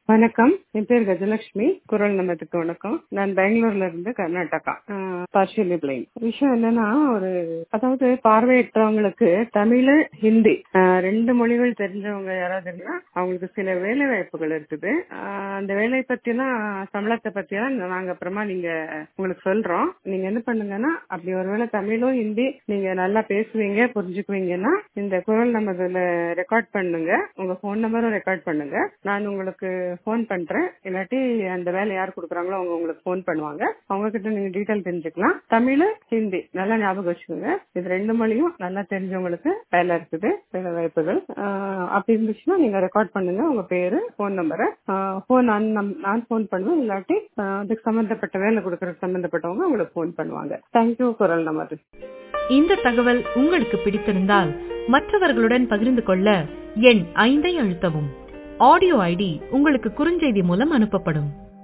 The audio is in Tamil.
வணக்கம் என் பேர் கஜலட்சுமி குரல் நமத்துக்கு வணக்கம் நான் பெங்களூர்ல இருந்து கர்நாடகா பார்ஷியலி பிளைன் விஷயம் என்னன்னா ஒரு அதாவது பார்வையற்றவங்களுக்கு தமிழ் ஹிந்தி ஆஹ் ரெண்டு மொழிகள் தெரிஞ்சவங்க யாராவது இருந்தா அவங்களுக்கு சில வேலை வாய்ப்புகள் இருக்குது ஆஹ் அந்த வேலை பத்திலாம் சம்பளத்தை பத்தியெல்லாம் நாங்க அப்புறமா நீங்க உங்களுக்கு சொல்றோம் நீங்க என்ன பண்ணுங்கன்னா அப்படி ஒருவேளை தமிழும் ஹிந்தி நீங்க நல்லா பேசுவீங்க புரிஞ்சுக்குவீங்கன்னா இந்த குரல் நம்ம இதுல ரெக்கார்ட் பண்ணுங்க உங்க போன் நம்பரும் ரெக்கார்ட் பண்ணுங்க நான் உங்களுக்கு போன் பண்றேன் இல்லாட்டி அந்த வேலை யார் கொடுக்குறாங்களோ அவங்க உங்களுக்கு போன் பண்ணுவாங்க அவங்க கிட்ட நீங்க டீட்டெயில் தெரிஞ்சுக்கலாம் தமிழ் ஹிந்தி நல்லா ஞாபகம் வச்சுக்கோங்க இது ரெண்டு மொழியும் நல்லா தெரிஞ்சவங்களுக்கு வேலை இருக்குது வேலை வாய்ப்புகள் ஆஹ் அப்படி இருந்துச்சுன்னா நீங்க ரெக்கார்ட் பண்ணுங்க உங்க பேரு போன் நம்பரை போன் நான் போன் பண்ணுவேன் இல்லாட்டி ஆஹ் அதுக்கு சம்பந்தப்பட்ட வேலை கொடுக்கறதுக்கு சம்பந்தப்பட்டவங்க உங்களுக்கு போன் பண்ணுவாங்க தேங்க்யூ குரல் நம்பர் இந்த தகவல் உங்களுக்கு பிடித்திருந்தால் மற்றவர்களுடன் பகிர்ந்து கொள்ள எண் ஐந்தை அழுத்தவும் ஆடியோ ஐடி உங்களுக்கு குறுஞ்செய்தி மூலம் அனுப்பப்படும்